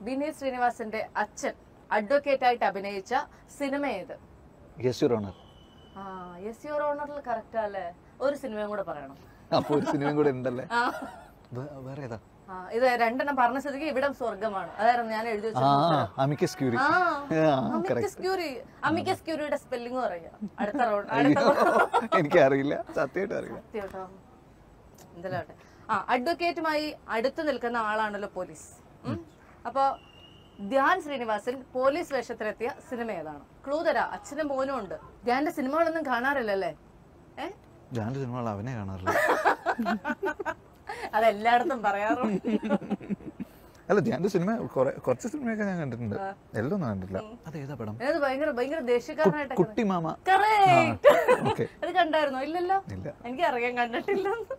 വിനീത് ശ്രീനിവാസന്റെ അച്ഛൻ അഡ്വക്കേറ്റ് ആയിട്ട് അഭിനയിച്ച സിനിമ ഏത് യെസ് യുവർ ഓണർ ആ യെസ് യുവർ ഓണറിൽ കറക്റ്റ് അല്ലേ ഒരു സിനിമയും കൂടെ പറയണം അപ്പോൾ ഒരു സിനിമയും കൂടെ ഉണ്ടല്ലേ ആ വേ- വേറെ ഏതാ ആ, ഇത് രണ്ടെണ്ണം പറഞ്ഞ സ്ഥിതിക്ക് ഇവിടം സ്വർഗമാണ് അതായിരുന്നു ഞാൻ എഴുതി ആ വെച്ചത് അമിക്കസ് ക്യൂരി ആ ആ അമിക്കസ് ക്യൂറി അമിക്കസ് ക്യൂരിയുടെ സ്പെല്ലിംഗ് പറയാം അടുത്ത റൗണ്ട് അടുത്ത round. എനിക്കറിയില്ല സത്യമായിട്ട് അറിയില്ല സത്യം കേട്ടോ എന്തെല്ലാട്ടെ ആ അഡ്വക്കേറ്റുമായി അടുത്ത് നിൽക്കുന്ന ആളാണല്ലോ പോലീസ് ഉം. അപ്പോ ധ്യാൻ ശ്രീനിവാസൻ പോലീസ് വേഷത്തിലെത്തിയ സിനിമ ഏതാണ് ക്ലൂ തരാ അച്ഛനും മോനും ഉണ്ട് ധ്യാന്റെ സിനിമകളൊന്നും കാണാറില്ലല്ലേ ഏ ഞാൻ സിനിമകൾ അവനെ കാണാറില്ല അതെല്ലായിടത്തും പറയാറുണ്ട് അല്ല ധ്യാന്റെ സിനിമ കുറെ കുറച്ച് സിനിമയൊക്കെ ഞാൻ കണ്ടിട്ടുണ്ട് എല്ലാം ഒന്നും കണ്ടിട്ടില്ല അത് ഏതാ പടം അത് ഭയങ്കര ഭയങ്കര ദേഷ്യക്കാരനായിട്ട് കുട്ടി മാമ Correct. ഓക്കെ അത് കണ്ടായിരുന്നോ ഇല്ലല്ലോ ഇല്ല എനിക്ക് അറിയാൻ കണ്ടിട്ടില്ല